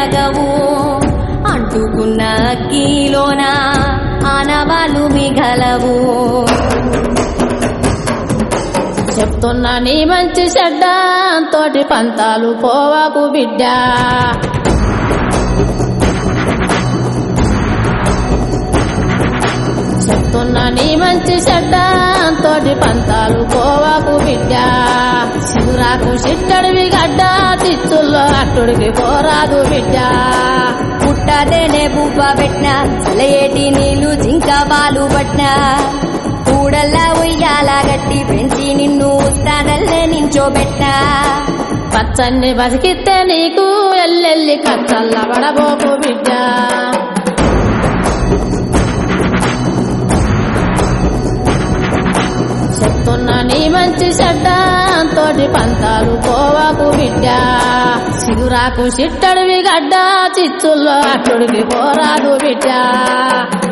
మెరగవు అంటుకున్న అక్కిలోన ఆనవాళ్ళు మిగలవు చెప్తున్నా నీ మంచి చెడ్డ తోటి పంతాలు పోవాకు బిడ్డ చెప్తున్నా నీ మంచి చెడ్డ తోటి పంతాలు పోవాకు బిడ్డ శివురాకు చిట్టడివి గడ్డ చిచ్చుల్లో అట్టుడికి పోరాదు బిడ్డ పుట్టదేనే బువ్వ పెట్టిన చలయేటి నీళ్లు జింక బాలు పట్టిన కూడల్లా ఉయ్యాల గట్టి పెంచి నిన్ను ఉత్తానల్లే నించోబెట్టిన పచ్చన్ని బతికితే నీకు ఎల్లెల్లి కచ్చల్ల పడబోకు బిడ్డ చెప్తున్నా నీ మంచి చెడ్డ తోటి పంతాలు పోవాకు బిడ్డ సిగురాకు చిట్టడివి గడ్డ చిచ్చుల్లో అట్టుడికి పోరాదు బిడ్డ